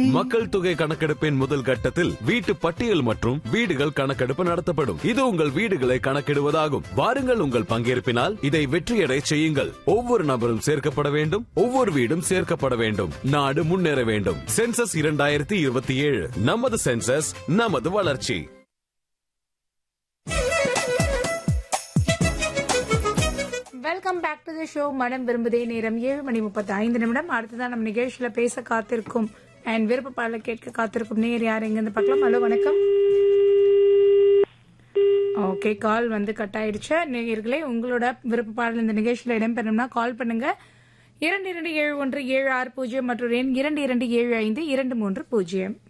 மக்கள் தொகை கணக்கெடுப்பின் முதல் கட்டத்தில் வீட்டு பட்டியல் மற்றும் வீடுகள் கணக்கெடுப்பு நடத்தப்படும் இது உங்கள் வீடுகளை கணக்கிடுவதாகும் வாருங்கள் உங்கள் பங்கேற்பினால் இதை வெற்றியடை செய்யுங்கள் ஒவ்வொரு நபரும் சேர்க்கப்பட வேண்டும் ஒவ்வொரு வீடும் சேர்க்கப்பட வேண்டும் நாடு முன்னேற வேண்டும் சென்சஸ் இரண்டாயிரத்தி இருபத்தி ஏழு நமது சென்சஸ் நமது வளர்ச்சி welcome back to the show மனம் விரும்புதே நேரம் ஏழு மணி முப்பத்தி ஐந்து நிமிடம் அடுத்ததான் நம்ம நிகழ்ச்சியில பேச காத்திருக்கும் அண்ட் விருப்ப பாடல கேட்க காத்திருக்கும் நேர் யார் எங்கிருந்து பார்க்கலாம் ஹலோ வணக்கம் ஓகே கால் வந்து கட் ஆயிடுச்சு நேயர்களே உங்களோட விருப்ப பாடல் இந்த நிகழ்ச்சியில இடம்பெறணும்னா கால் பண்ணுங்க இரண்டு இரண்டு ஏழு ஒன்று ஏழு ஆறு பூஜ்ஜியம் மற்றும் எண் இரண்டு இரண்டு ஏழு ஐந்து இரண்டு மூன்று பூஜ்ஜியம்